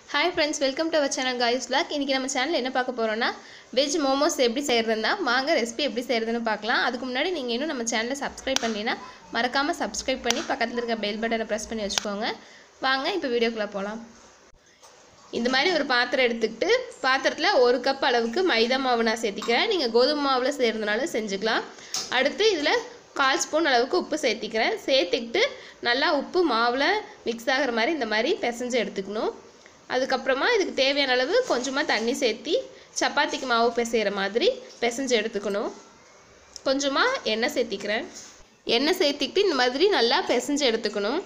hi friends welcome to our channel guys vlog இன்றைக்கி நம்ம சேனலில் என்ன பார்க்க போகிறோம்னா வெஜ் மோமோஸ் எப்படி செய்கிறதுனா வாங்க ரெசிபி எப்படி செய்கிறதுன்னு பார்க்கலாம் அதுக்கு முன்னாடி நீங்கள் இன்னும் நம்ம சேனலை சப்ஸ்கிரைப் பண்ணீங்கன்னா மறக்காமல் சப்ஸ்கிரைப் பண்ணி பக்கத்தில் இருக்க பெல் பட்டனை ப்ரெஸ் பண்ணி வச்சுக்கோங்க வாங்க இப்போ வீடியோக்குள்ளே போகலாம் இந்த மாதிரி ஒரு பாத்திரம் எடுத்துக்கிட்டு பாத்திரத்தில் ஒரு கப் அளவுக்கு மைதா மாவு நான் சேர்த்திக்கிறேன் நீங்கள் கோதுமை மாவில் செய்கிறதுனால செஞ்சுக்கலாம் அடுத்து இதில் கால் ஸ்பூன் அளவுக்கு உப்பு சேர்த்திக்கிறேன் சேர்த்துக்கிட்டு நல்லா உப்பு மாவில் மிக்ஸ் ஆகிற மாதிரி இந்த மாதிரி பிசைஞ்சு எடுத்துக்கணும் அதுக்கப்புறமா இதுக்கு தேவையான அளவு கொஞ்சமாக தண்ணி சேர்த்தி சப்பாத்திக்கு மாவு பிசைகிற மாதிரி பிசைஞ்சு எடுத்துக்கணும் கொஞ்சமாக எண்ணெய் சேர்த்திக்கிறேன் எண்ணெய் சேர்த்திக்கிட்டு இந்த மாதிரி நல்லா பிசைஞ்சு எடுத்துக்கணும்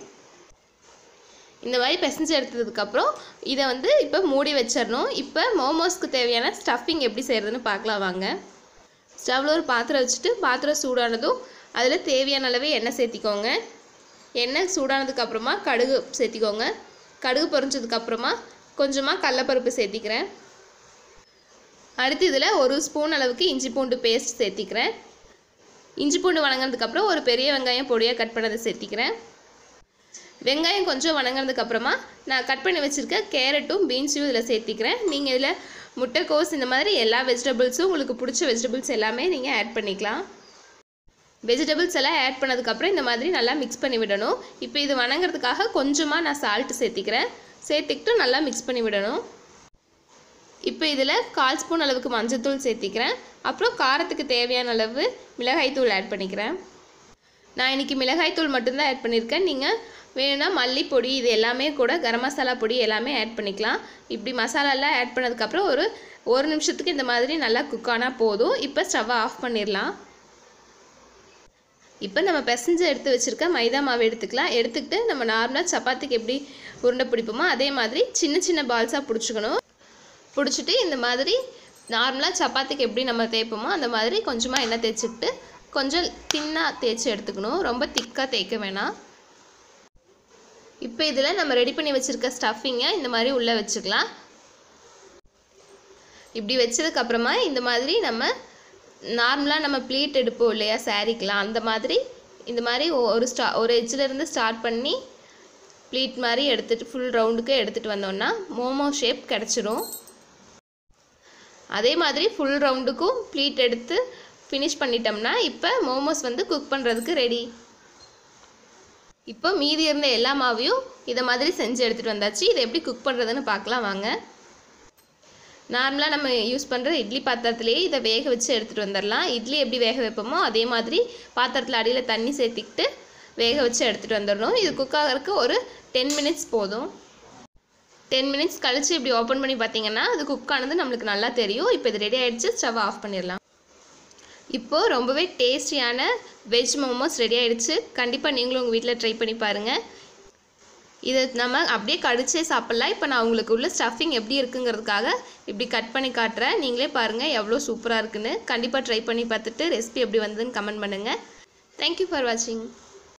இந்த மாதிரி பிசைஞ்சு எடுத்ததுக்கப்புறம் இதை வந்து இப்போ மூடி வச்சிடணும் இப்போ மோமோஸ்க்கு தேவையான ஸ்டஃபிங் எப்படி செய்கிறதுன்னு பார்க்கலாம் வாங்க ஸ்டவ்வில் ஒரு பாத்திரம் வச்சுட்டு பாத்திரம் சூடானதும் அதில் தேவையான அளவு எண்ணெய் சேர்த்திக்கோங்க எண்ணெய் சூடானதுக்கப்புறமா கடுகு சேர்த்திக்கோங்க கடுகு பொரிஞ்சதுக்கப்புறமா கொஞ்சமாக கடலப்பருப்பு சேர்த்திக்கிறேன் அடுத்து இதில் ஒரு ஸ்பூன் அளவுக்கு இஞ்சி பூண்டு பேஸ்ட் சேர்த்திக்கிறேன் இஞ்சி பூண்டு வணங்கினதுக்கப்புறம் ஒரு பெரிய வெங்காயம் பொடியாக கட் பண்ணதை சேர்த்திக்கிறேன் வெங்காயம் கொஞ்சம் வணங்கினதுக்கு அப்புறமா நான் கட் பண்ணி வச்சுருக்க கேரட்டும் பீன்ஸையும் இதில் சேர்த்திக்கிறேன் நீங்கள் இதில் முட்டைக்கோஸ் இந்த மாதிரி எல்லா வெஜிடபிள்ஸும் உங்களுக்கு பிடிச்ச வெஜிடபிள்ஸ் எல்லாமே நீங்கள் ஆட் பண்ணிக்கலாம் வெஜிடபிள்ஸ் எல்லாம் ஆட் பண்ணதுக்கப்புறம் இந்த மாதிரி நல்லா மிக்ஸ் பண்ணி விடணும் இப்போ இது வணங்குறதுக்காக கொஞ்சமாக நான் சால்ட்டு சேர்த்திக்கிறேன் சேர்த்துக்கிட்டு நல்லா மிக்ஸ் பண்ணி விடணும் இப்போ இதில் கால் ஸ்பூன் அளவுக்கு மஞ்சள்தூள் சேர்த்திக்கிறேன் அப்புறம் காரத்துக்கு தேவையான அளவு மிளகாய்த்தூள் ஆட் பண்ணிக்கிறேன் நான் இன்றைக்கி மிளகாய்த்தூள் மட்டும்தான் ஆட் பண்ணியிருக்கேன் நீங்கள் வேணும்னா மல்லிப்பொடி இது எல்லாமே கூட கரம் மசாலா பொடி எல்லாமே ஆட் பண்ணிக்கலாம் இப்படி மசாலாலாம் ஆட் பண்ணதுக்கப்புறம் ஒரு ஒரு நிமிஷத்துக்கு இந்த மாதிரி நல்லா குக் ஆனால் போதும் இப்போ ஸ்டவ்வை ஆஃப் பண்ணிடலாம் இப்போ நம்ம பிசைஞ்சு எடுத்து வச்சுருக்க மைதா மாவு எடுத்துக்கலாம் எடுத்துக்கிட்டு நம்ம நார்மலாக சப்பாத்திக்கு எப்படி உருண்டை பிடிப்போமோ அதே மாதிரி சின்ன சின்ன பால்ஸாக பிடிச்சிக்கணும் பிடிச்சிட்டு இந்த மாதிரி நார்மலாக சப்பாத்திக்கு எப்படி நம்ம தேய்ப்போமோ அந்த மாதிரி கொஞ்சமாக எண்ணெய் தேய்ச்சிக்கிட்டு கொஞ்சம் தின்னாக தேய்ச்சி எடுத்துக்கணும் ரொம்ப திக்காக தேய்க்க வேணாம் இப்போ இதில் நம்ம ரெடி பண்ணி வச்சுருக்க ஸ்டஃபிங்கை இந்த மாதிரி உள்ளே வச்சுக்கலாம் இப்படி வச்சதுக்கப்புறமா இந்த மாதிரி நம்ம நார்மலாக நம்ம ப்ளீட் எடுப்போம் இல்லையா சாரீக்கெலாம் அந்த மாதிரி இந்த மாதிரி ஒரு ஸ்டா ஒரு எட்ஜிலேருந்து ஸ்டார்ட் பண்ணி ப்ளீட் மாதிரி எடுத்துகிட்டு ஃபுல் ரவுண்டுக்கு எடுத்துகிட்டு வந்தோம்னா மோமோ ஷேப் கிடச்சிரும் அதே மாதிரி ஃபுல் ரவுண்டுக்கும் ப்ளீட் எடுத்து ஃபினிஷ் பண்ணிட்டோம்னா இப்போ மோமோஸ் வந்து குக் பண்ணுறதுக்கு ரெடி இப்போ மீதி இருந்த எல்லா மாவையும் இதை மாதிரி செஞ்சு எடுத்துகிட்டு வந்தாச்சு இதை எப்படி குக் பண்ணுறதுன்னு பார்க்கலாம் வாங்க நார்மலாக நம்ம யூஸ் பண்ணுற இட்லி பாத்திரத்துலேயே இதை வேக வச்சு எடுத்துகிட்டு வந்துடலாம் இட்லி எப்படி வேக வைப்போமோ அதே மாதிரி பாத்திரத்தில் அடியில் தண்ணி சேர்த்திக்கிட்டு வேக வச்சு எடுத்துகிட்டு வந்துடணும் இது குக் ஆகிறதுக்கு ஒரு டென் மினிட்ஸ் போதும் டென் மினிட்ஸ் கழித்து இப்படி ஓப்பன் பண்ணி பார்த்தீங்கன்னா அது குக் ஆனது நம்மளுக்கு நல்லா தெரியும் இப்போ இது ரெடி ஆகிடுச்சு ஸ்டவ் ஆஃப் பண்ணிடலாம் இப்போது ரொம்பவே டேஸ்டியான வெஜ் மோமோஸ் ரெடி ஆகிடுச்சு கண்டிப்பாக நீங்களும் உங்கள் வீட்டில் ட்ரை பண்ணி பாருங்கள் இதை நம்ம அப்படியே கடிச்சே சாப்பிட்லாம் இப்போ நான் உங்களுக்கு உள்ள ஸ்டஃபிங் எப்படி இருக்குங்கிறதுக்காக இப்படி கட் பண்ணி காட்டுறேன் நீங்களே பாருங்கள் எவ்வளோ சூப்பராக இருக்குன்னு கண்டிப்பாக ட்ரை பண்ணி பார்த்துட்டு ரெசிபி எப்படி வந்ததுன்னு கமெண்ட் பண்ணுங்கள் தேங்க்யூ ஃபார் வாட்சிங்